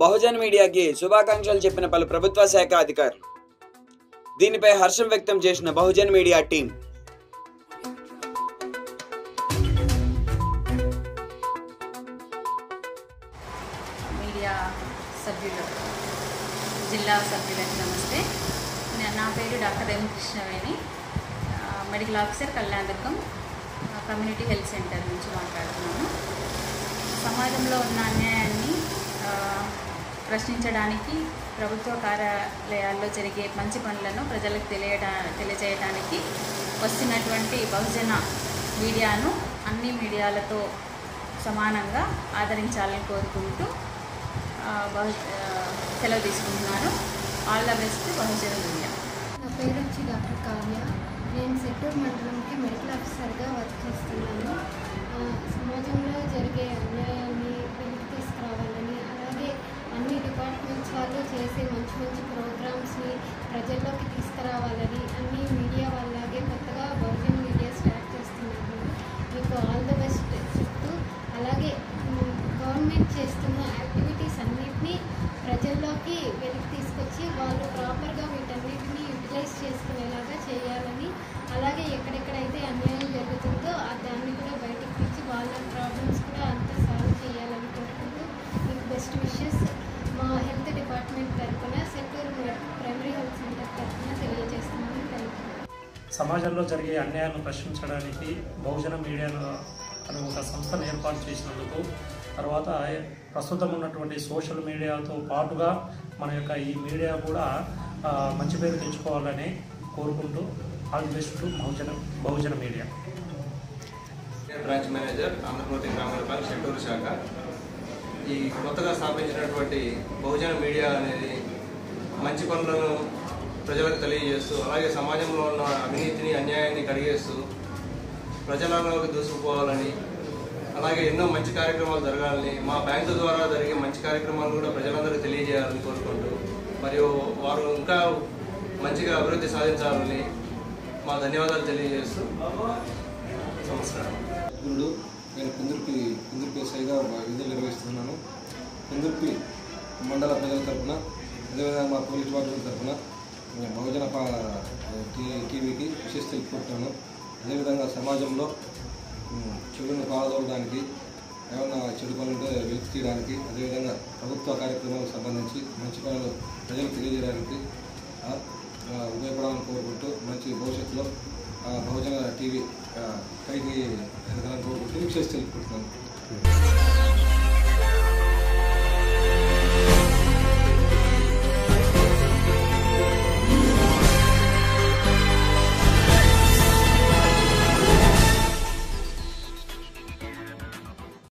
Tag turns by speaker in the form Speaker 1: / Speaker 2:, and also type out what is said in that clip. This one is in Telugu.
Speaker 1: బహుజన్ మీడియాకి శుభాకాంక్షలు చెప్పిన పలు ప్రభుత్వ శాఖ అధికారులు దీనిపై హర్షం వ్యక్తం చేసిన బహుజన్ మీడియా టీం
Speaker 2: మీడియా సభ్యులు జిల్లా సభ్యులకు నమస్తే నే- నా పేరు డాక్టర్ ఎం కృష్ణవేణి ఆ, మెడికల్ ఆఫీసర్ కళ్యాణదుర్గం ఆ, కమ్యూనిటీ హెల్త్ సెంటర్ నుంచి మాట్లాడుతున్నాను సమాజంలో ఉన్న అన్యాయాన్ని ఆ, ప్రశ్నించడానికి ప్రభుత్వ కార్యాలయాల్లో జరిగే మంచి పనులను ప్రజలకు తెలియడా తెలియజేయడానికి వస్తున్నటువంటి బహుజన మీడియాను అన్ని మీడియాలతో సమానంగా ఆదరించాలని కోరుకుంటూ ఆ, బహు ఆ, సెలవు తీసుకుంటున్నాను all the best Bahujana media
Speaker 3: నా పేరు వచ్చి డాక్టర్ కావ్య నేను సెట్టూరు మండలంకి మెడికల్ ఆఫీసర్గా వర్క్ చేస్తున్నాను ఆ, సమాజంలో జరిగే అన్యాయాన్ని వెలికి తీసుకురావాలని అలాగే అన్ని డిపార్ట్మెంట్స్ వాళ్ళు చేసే మంచి మంచి ప్రోగ్రామ్స్ని ప్రజల్లోకి తీసుకురావాలని అన్ని మీడియా వాళ్ళలాగే కొత్తగా బహుజన్ మీడియా స్టార్ట్ చేస్తున్నారు మీకు ఆల్ ద బెస్ట్ చెప్తూ అలాగే మ్, గవర్నమెంట్ చేస్తున్న యాక్టివిటీస్ అన్నిటినీ ప్రజల్లోకి వెలికి తీసుకొచ్చి వాళ్ళు ప్రాపర్గా వీటన్నిటిని యూటిలైజ్ చేసుకునేలాగా చేయాలని అలాగే ఎక్కడెక్కడైతే అన్యాయం జరుగుతుందో ఆ దాన్ని కూడా బయటకు తెచ్చి వాళ్ళ ప్రాబ్లమ్స్ కూడా అంతా సాల్వ్ చేయాలని కోరుకుంటూ మీకు బెస్ట్ విషెస్ మా హెల్త్ డిపార్ట్మెంట్ తరఫున సెంటూరు ప్రైమరీ హెల్త్ సెంటర్ తరఫున తెలియజేస్తున్నాను థ్యాంక్ యూ
Speaker 4: సమాజంలో జరిగే అన్యాయాలను ప్రశ్నించడానికి బహుజన మీడియా అనే ఒక సంస్థను ఏర్పాటు చేసినందుకు తర్వాత ప్రస్తుతం ఉన్నటువంటి సోషల్ మీడియాతో పాటుగా మన యొక్క ఈ మీడియా కూడా ఆ, మంచి పేరు తెచ్చుకోవాలని కోరుకుంటూ all the best to Bahujana Bahujana media
Speaker 5: branch manager Andhra Pradesh Grameena bank షెట్టూరు శాఖ ఈ కొత్తగా స్థాపించినటువంటి బహుజన మీడియా అనేది మంచి పనులను ప్రజలకు తెలియజేస్తూ అలాగే సమాజంలో ఉన్న అవినీతిని అన్యాయాన్ని కడిగేస్తూ ప్రజలలోకి దూసుకుపోవాలని అలాగే ఎన్నో మంచి కార్యక్రమాలు జరగాలని మా బ్యాంకు ద్వారా జరిగే మంచి కార్యక్రమాలు కూడా ప్రజలందరికీ తెలియజేయాలని కోరుకుంటూ మరియు వారు ఇంకా మంచిగా అభివృద్ధి సాధించాలని మా ధన్యవాదాలు తెలియజేస్తూ నమస్కారం
Speaker 6: గురుడు నేను కుందుర్పి కుందుర్పి ఎస్ఐగా విధులు నిర్వహిస్తున్నాను కుందుర్పి మండల ప్రజల తరఫున అదేవిధంగా మా పోలీస్ డిపార్ట్మెంట్ తరఫున మేము బహుజన పా- టీ- టీవీకి విశేష తెలుపుకుంటున్నాను అదేవిధంగా సమాజంలో ఉమ్, చెడును పాల్గొనడానికి ఏమన్నా చెడు పనులు వెలికి తీయడానికి అదేవిధంగా ప్రభుత్వ కార్యక్రమాలకు సంబంధించి మంచి పనులు ప్రజలకు తెలియజేయడానికి ఆ, ఆ, ఉపయోగపడాలని కోరుకుంటూ మంచి భవిష్యత్తులో ఆ, బహుజన టీవీ ఆ, పైకి ఎదగాలని కోరుకుంటూ విశేష తెలుపుకుంటున్నాను